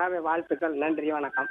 விழாவை வாழ்த்துக்கள் நன்றி வணக்கம்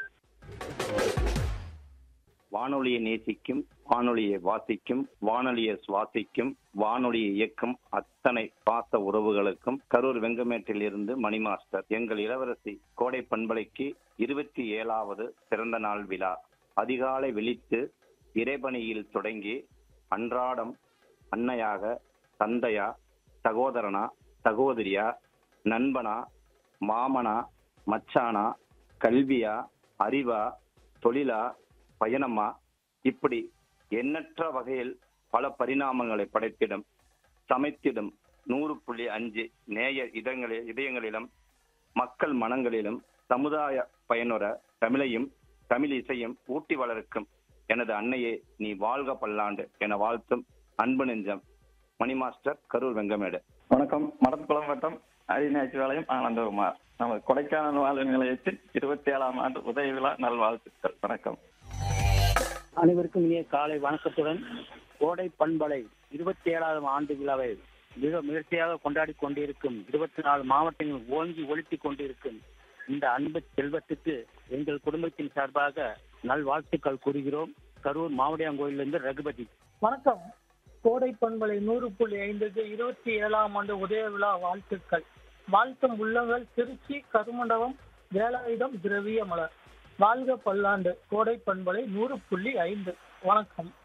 வானொலியை நேசிக்கும் வானொலியை வாசிக்கும் வானொலியை சுவாசிக்கும் வானொலியை இயக்கும் அத்தனை பாச உறவுகளுக்கும் கரூர் வெங்கமேட்டில் இருந்து மணி மாஸ்டர் எங்கள் இளவரசி கோடை பண்பலைக்கு இருபத்தி ஏழாவது பிறந்த நாள் விழா அதிகாலை விழித்து இறைபணியில் தொடங்கி அன்றாடம் அன்னையாக தந்தையா சகோதரனா சகோதரியா நண்பனா மாமனா மச்சானா கல்வியா அறிவா தொழிலா பயணமா இப்படி எண்ணற்ற வகையில் பல பரிணாமங்களை படைத்திடும் சமைத்திடும் நூறு புள்ளி அஞ்சு நேய இதங்களில் இதயங்களிலும் மக்கள் மனங்களிலும் சமுதாய பயனுற தமிழையும் தமிழ் இசையும் ஊட்டி வளர்க்கும் எனது அன்னையே நீ வாழ்க பல்லாண்டு என வாழ்த்தும் அன்பு நெஞ்சம் மணி மாஸ்டர் கரூர் வெங்கமேடு வணக்கம் மடத்துக்குளம் வட்டம் அரிநாச்சிவாளையம் ஆனந்தகுமார் நமது கொடைக்கானல் வாழ்வு நிலையத்தில் இருபத்தி ஏழாம் ஆண்டு உதய விழா நல்வாழ்த்துக்கள் வணக்கம் அனைவருக்கும் இனிய காலை வணக்கத்துடன் கோடை பண்பலை இருபத்தி ஏழாவது ஆண்டு விழாவை மிக முயற்சியாக கொண்டாடி கொண்டிருக்கும் இருபத்தி நாலு மாவட்டங்கள் ஓங்கி ஒழித்துக் கொண்டிருக்கும் இந்த அன்பு செல்வத்துக்கு எங்கள் குடும்பத்தின் சார்பாக நல்வாழ்த்துக்கள் கூறுகிறோம் கரூர் மாவடியாங்கோயிலிருந்து ரகுபதி வணக்கம் கோடை பண்பலை நூறு புள்ளி ஐந்துக்கு இருபத்தி ஏழாம் ஆண்டு உதய விழா வாழ்த்துக்கள் வாழ்த்தும் உள்ளங்கள் திருச்சி கருமண்டபம் வேலாயுதம் திரவிய மலர் வாழ்க பல்லாண்டு கோடை பண்பலை நூறு புள்ளி ஐந்து வணக்கம்